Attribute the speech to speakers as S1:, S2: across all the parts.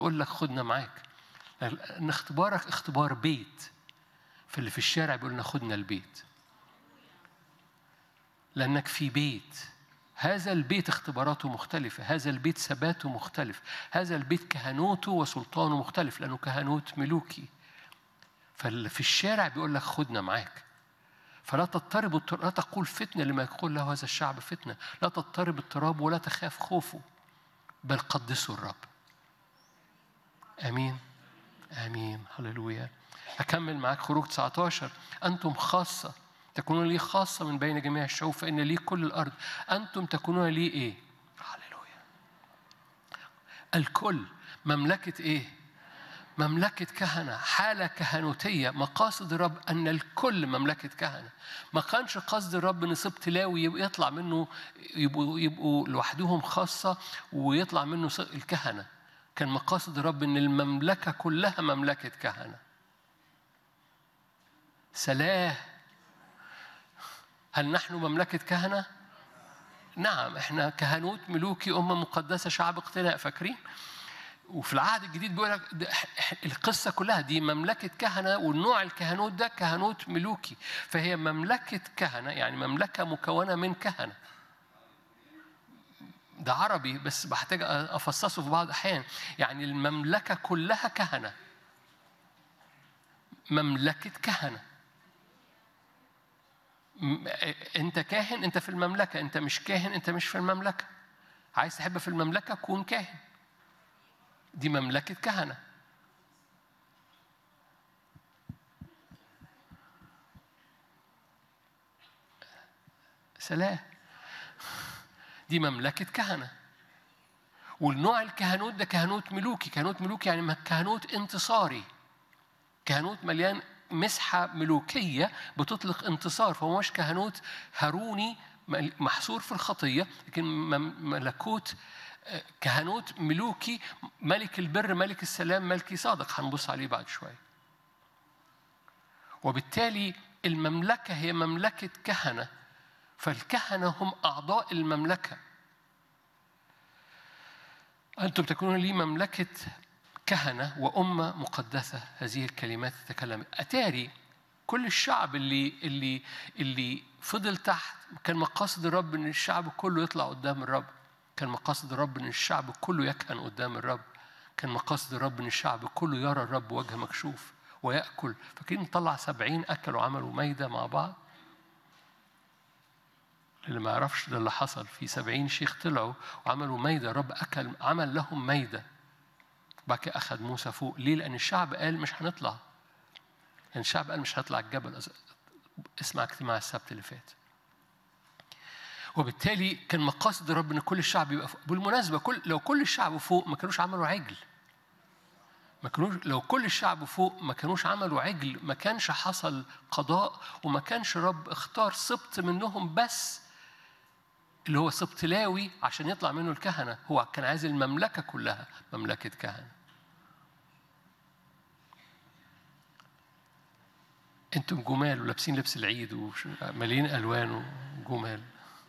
S1: يقول لك خدنا معاك ان اختبارك اختبار بيت فاللي في الشارع بيقول لنا خدنا البيت لانك في بيت هذا البيت اختباراته مختلفة هذا البيت ثباته مختلف هذا البيت كهنوته وسلطانه مختلف لأنه كهنوت ملوكي فاللي في الشارع بيقول لك خدنا معاك فلا تضطرب التراب لا تقول فتنة لما يقول له هذا الشعب فتنة لا تضطرب التراب ولا تخاف خوفه بل قدسوا الرب امين امين هللويا هكمل معاك خروج 19 انتم خاصه تكونون لي خاصه من بين جميع الشعوب فان لي كل الارض انتم تكونون لي ايه هللويا الكل مملكه ايه مملكة كهنة حالة كهنوتية مقاصد الرب أن الكل مملكة كهنة ما كانش قصد الرب أن سبط لاوي يطلع منه يبقوا, يبقوا لوحدهم خاصة ويطلع منه الكهنة كان مقاصد الرب أن المملكة كلها مملكة كهنة سلاه هل نحن مملكة كهنة؟ نعم احنا كهنوت ملوكي أمة مقدسة شعب اقتناء فاكرين؟ وفي العهد الجديد بيقول لك القصه كلها دي مملكه كهنه والنوع الكهنوت ده كهنوت ملوكي فهي مملكه كهنه يعني مملكه مكونه من كهنه ده عربي بس بحتاج افصصه في بعض الاحيان يعني المملكه كلها كهنه مملكه كهنه انت كاهن انت في المملكه انت مش كاهن انت مش في المملكه عايز تحب في المملكه كون كاهن دي مملكة كهنة سلام دي مملكة كهنة والنوع الكهنوت ده كهنوت ملوكي كهنوت ملوكي يعني كهنوت انتصاري كهنوت مليان مسحة ملوكية بتطلق انتصار فهو مش كهنوت هاروني محصور في الخطية لكن ملكوت كهنوت ملوكي ملك البر ملك السلام ملكي صادق هنبص عليه بعد شوية وبالتالي المملكة هي مملكة كهنة فالكهنة هم أعضاء المملكة أنتم تكونون لي مملكة كهنة وأمة مقدسة هذه الكلمات تتكلم أتاري كل الشعب اللي اللي اللي فضل تحت كان مقاصد الرب ان الشعب كله يطلع قدام الرب كان مقاصد الرب ان الشعب كله يكهن قدام الرب كان مقاصد الرب ان الشعب كله يرى الرب وجه مكشوف ويأكل فاكرين طلع سبعين أكلوا عملوا ميدة مع بعض اللي ما يعرفش ده اللي حصل في سبعين شيخ طلعوا وعملوا ميدة الرب أكل عمل لهم ميدة بعد كده أخذ موسى فوق ليه؟ لأن الشعب قال مش هنطلع لأن الشعب قال مش هطلع الجبل اسمع اجتماع السبت اللي فات وبالتالي كان مقاصد الرب ان كل الشعب يبقى فوق بالمناسبه كل لو كل الشعب فوق ما كانوش عملوا عجل ما كانوش لو كل الشعب فوق ما كانوش عملوا عجل ما كانش حصل قضاء وما كانش الرب اختار سبط منهم بس اللي هو سبط لاوي عشان يطلع منه الكهنه هو كان عايز المملكه كلها مملكه كهنه انتم جمال ولابسين لبس العيد ومالين الوان وجمال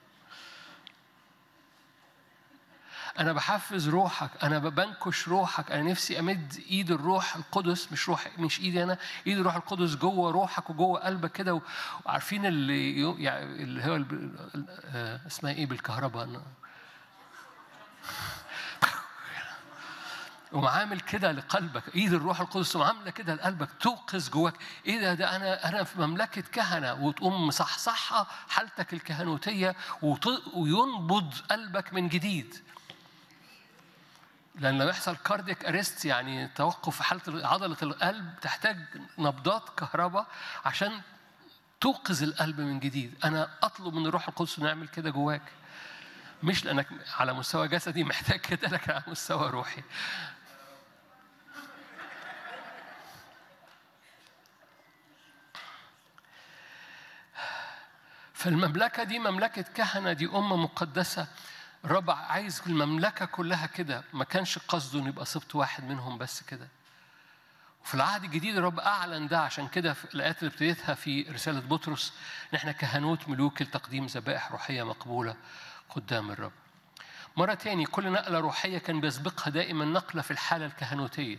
S1: أنا بحفز روحك أنا بنكش روحك أنا نفسي أمد إيد الروح القدس مش روح مش إيدي أنا إيد الروح القدس جوه روحك وجوه قلبك كده وعارفين اللي يعني اللي هو اسمها إيه بالكهرباء ومعامل كده لقلبك ايد الروح القدس وعامله كده لقلبك توقظ جواك ايه ده ده انا انا في مملكه كهنه وتقوم مصحصحها حالتك الكهنوتيه وينبض قلبك من جديد لأن لما يحصل كارديك أريست يعني توقف في حالة عضلة القلب تحتاج نبضات كهرباء عشان توقظ القلب من جديد أنا أطلب من الروح القدس إنه يعمل كده جواك مش لأنك على مستوى جسدي محتاج كده لكن على مستوى روحي فالمملكة دي مملكة كهنة دي أمة مقدسة الرب عايز المملكة كلها كده ما كانش قصده إنه يبقى سبط واحد منهم بس كده وفي العهد الجديد الرب أعلن ده عشان كده في الآيات اللي ابتديتها في رسالة بطرس إن إحنا كهنوت ملوك لتقديم ذبائح روحية مقبولة قدام الرب مرة تاني كل نقلة روحية كان بيسبقها دائما نقلة في الحالة الكهنوتية